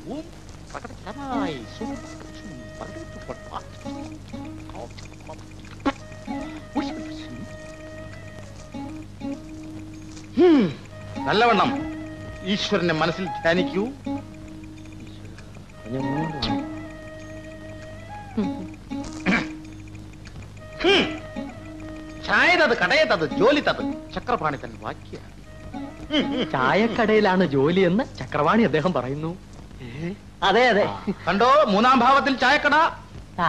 ഓം പ്രകടമായി സുഖം പകർത്തു കൊട്ടാ ഹും, നല്ലവണ്ണം ഈശ്വരനെ മനസ്സിൽ ധ്യാനിക്കൂ ഹും, ചായതത് കടയതത് ജോലിതത് ചക്രപാണിതൻ വാക്യ ചായക്കടയിലാണ് ജോലിയെന്ന് ചക്രവാണി അദ്ദേഹം പറയുന്നു അതെ അതെ കണ്ടോ മൂന്നാം ഭാവത്തിൽ ചായക്കട ആ,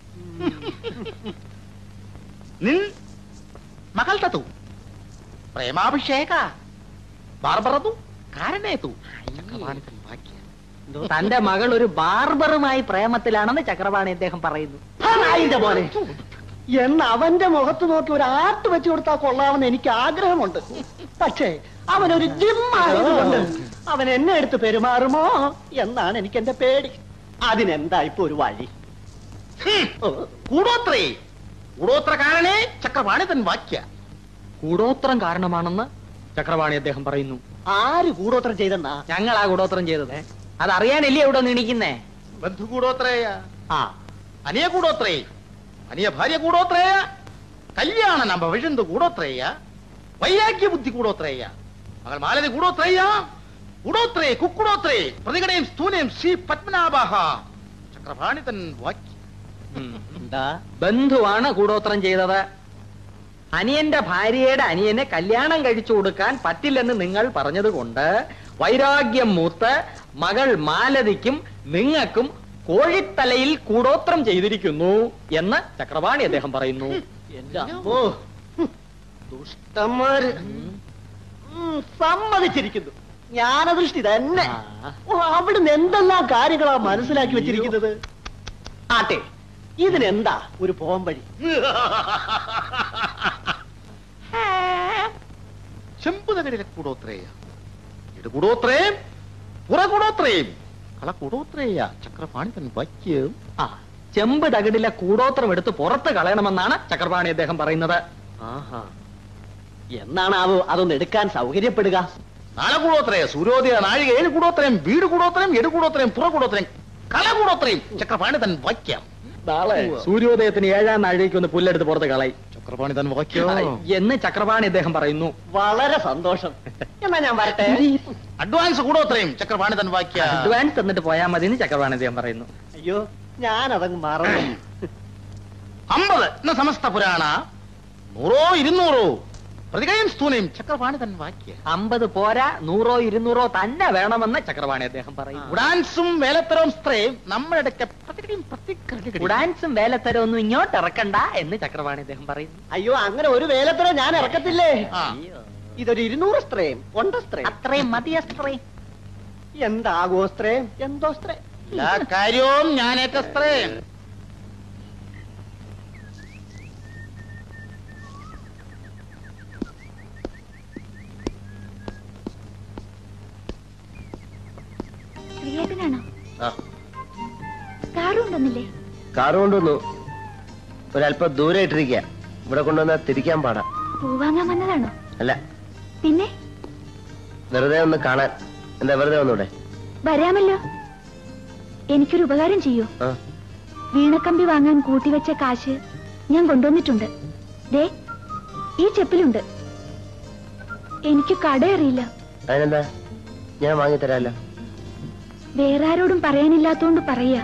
നിൻ മകൾ തതു പ്രേമാഭിഷേക ബാർബറതു കാരണേതു ചക്രപാണിതൻ വാക്യ തന്റെ മകൾ ഒരു ബാർബറുമായി പ്രേമത്തിലാണെന്ന് ചക്രവാണി അദ്ദേഹം പറയുന്നു ആ നായിന്റെ പോലെ എന്ന് അവന്റെ മുഖത്ത് നോക്കി ഒരു ആർട്ട് വെച്ച് കൊടുത്താൽ കൊള്ളാമെന്ന് എനിക്ക് ആഗ്രഹമുണ്ട് പക്ഷേ അവനൊരു ജിമ്മായതുകൊണ്ട് അവൻ എന്നെ എടുത്ത് പെരുമാറുമോ എന്നാണ് എനിക്ക് എന്റെ പേടി അതിനെന്താ ഇപ്പൊ ഒരു വഴി കൂടോത്രേ കൂടോത്ര കാരണേ ചക്രപാണിതൻ വാക്യ കൂടോത്രം കാരണമാണെന്ന് ചക്രവാണി അദ്ദേഹം പറയുന്നു ആര് കൂടോത്രം ചെയ്തെന്നാ ഞങ്ങളാ കൂടോത്രം ചെയ്തത് അതറിയാനല്ലേ ഇവിടെ നിണിക്കുന്നേ ബന്ധു കൂടോത്രേയ ആ അനിയ കൂടോത്രേ അനിയ ഭാര്യ കൂടോത്രേയ കല്യാണ നമ്പ വിഴുന്ത് കൂടോത്രേയ വൈരാഗ്യ ബുദ്ധി കൂടോത്രേയ മകൾ മാലതി കൂടോത്രേയ കൂടോത്രേ കുക്കുടോത്രേ പ്രതികടയും സ്ഥൂനയും ശ്രീ പത്മനാഭാഹ ചക്രപാണിതൻ വാക്യ എന്താ ബന്ധുവാണ് കൂടോത്രം ചെയ്തത് അനിയന്റെ ഭാര്യയുടെ അനിയനെ കല്യാണം കഴിച്ചു കൊടുക്കാൻ പറ്റില്ലെന്ന് നിങ്ങൾ പറഞ്ഞതുകൊണ്ട് വൈരാഗ്യം മൂത്ത് മകൾ മാലതിക്കും നിങ്ങൾക്കും കോഴിത്തലയിൽ കൂടോത്രം ചെയ്തിരിക്കുന്നു എന്ന് ചക്രവാണി അദ്ദേഹം പറയുന്നു എന്റെ അമ്മോ ഹും, ദുഷ്ടന്മാര് ഉം, സമ്മതിച്ചിരിക്കുന്നു ജ്ഞാനദൃഷ്ടി തന്നെ ആ. ഓ, അവിടുന്ന് എന്തെല്ലാം കാര്യങ്ങളാ മനസ്സിലാക്കി വെച്ചിരിക്കുന്നത് ആട്ടെ ഇതിനെന്താ ഒരു പോംവഴി ചെമ്പുതകടിലെ കൂടോത്രേയ ഇട കൂടോത്രേം പുറ കൂടോത്രേം കള കൂടോത്രേയ ചക്രപാണിതൻ വാക്യം ആ ചെമ്പ് തകിടിലെ കൂടോത്രം എടുത്ത് പുറത്ത് കളയണമെന്നാണ് ചക്രവാണി അദ്ദേഹം പറയുന്നത് ആഹാ എന്നാണ് അവ അതൊന്ന് എടുക്കാൻ സൗകര്യപ്പെടുക നാളെ കൂടോത്രേ സൂര്യോദയ നാഴിക ഏഴ് കൂടോത്രയും വീട് കൂടോത്രയും എടു കൂടോത്രയും പുറ കൂടോത്രയും കല കൂടോത്രയും ചക്രപാണിതൻ വാക്യം നാളെ സൂര്യോദയത്തിന് ഏഴാം നാഴികയ്ക്ക് ഒന്ന് പുല്ലെടുത്ത് പുറത്ത് കളയും ചക്രപാണിതൻ വാക്യം എന്ന് ചക്രവാണി അദ്ദേഹം പറയുന്നു വളരെ സന്തോഷം എന്നാ ഞാൻ വരട്ടെ അഡ്വാൻസ് കൂടോത്രയും ചക്രപാണിതൻ വാക്യ അഡ്വാൻസ് തന്നിട്ട് പോയാൽ മതി എന്ന് ചക്രവാണി അദ്ദേഹം പറയുന്നു അയ്യോ ഞാൻ അതങ്ങ് മറന്നു അമ്പത് എന്ന സമസ്ത പുരാണ നൂറോ ഇരുന്നൂറോ പ്രതികയും സ്ഥൂനയും ചക്രപാണിതൻ വാക്യ അമ്പത് പോരാ നൂറോ ഇരുന്നൂറോ തന്നെ വേണമെന്ന് ചക്രവാണി അദ്ദേഹം പറയും ഉഡാൻസും വേലത്തരവും സ്ത്രയും നമ്മുടെ പ്രതികയും പ്രതികരണം ഉഡാൻസും വേലത്തരം ഒന്നും ഇങ്ങോട്ട് ഇറക്കണ്ട എന്ന് ചക്രവാണി അദ്ദേഹം പറയുന്നു അയ്യോ അങ്ങനെ ഒരു വേലത്തര ഞാൻ ഇറക്കത്തില്ലേ ആ. ഇതൊരു ഇരുന്നൂറ് സ്ത്രയും കൊണ്ട സ്ത്രയും അത്രയും മതിയസ്ത്രേ എന്താകോ സ്ത്രയും എന്തോ സ്ത്രേ എല്ലാ കാര്യവും ഞാനേറ്റ സ്ത്രയും ശ്രീയേട്ടനാണോ ആ കാറും ഉണ്ടെന്നില്ലേ കാറ് കൊണ്ടുവന്നു ഒരല്പം ദൂരെ ഇട്ടിരിക്കുക ഇവിടെ കൊണ്ടുവന്നാൽ തിരിക്കാൻ പാടാ പൂ വാങ്ങാൻ വന്നതാണോ അല്ല പിന്നെ വെറുതെ ഒന്ന് കാണാൻ എന്താ വെറുതെ ഒന്നൂടെ വരാമല്ലോ എനിക്കൊരു ഉപകാരം ചെയ്യൂ ആ വീണക്കമ്പി വാങ്ങാൻ കൂട്ടിവെച്ച കാശ് ഞാൻ കൊണ്ടുവന്നിട്ടുണ്ട് ദേ ഈ ചെപ്പിലുണ്ട് എനിക്ക് കട അറിയില്ല അതിനെന്താ ഞാൻ വാങ്ങിത്തരാമല്ലോ വേറെ ആരോടും പറയാനില്ലാത്തോണ്ട് പറയാ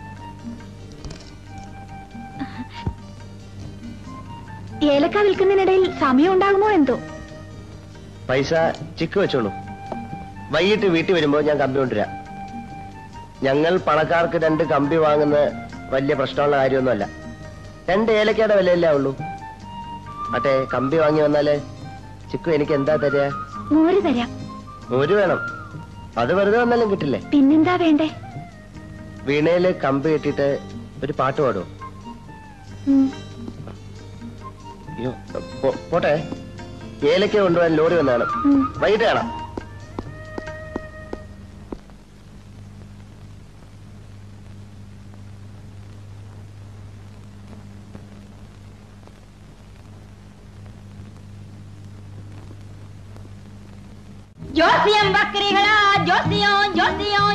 ഏലക്ക വിൽക്കുന്നതിനിടയിൽ സമയം ഉണ്ടാകുമോ എന്തോ പൈസ ചിക്ക് വെച്ചോളൂ വൈകിട്ട് വീട്ടിൽ വരുമ്പോ ഞാൻ കമ്പി കൊണ്ടുവരാം ഞങ്ങൾ പണക്കാർക്ക് രണ്ട് കമ്പി വാങ്ങുന്ന വലിയ പ്രശ്നമുള്ള കാര്യമൊന്നുമല്ല രണ്ട് ഏലക്കയുടെ വിലയല്ലേ ഉള്ളൂ അട്ടെ കമ്പി വാങ്ങി വന്നാല് ചിക്കു എനിക്ക് എന്താ തരിക മോര് തരാം ഒരു വേണം അത് വെറുതെ വന്നാലും കിട്ടില്ലേ പിന്നെന്താ വേണ്ടേ വീണയില് കമ്പി കെട്ടിയിട്ട് ഒരു പാട്ട് പാടുമോ ഉം. അയ്യോ പോ- പോട്ടെ ഏലക്ക കൊണ്ടുപോകാൻ ലോറി വന്നാണ് ഉം. വൈകിട്ട് കാണാം ஜோசியம் வக்கிரிகளா ஜோசியம் ஜோசியம்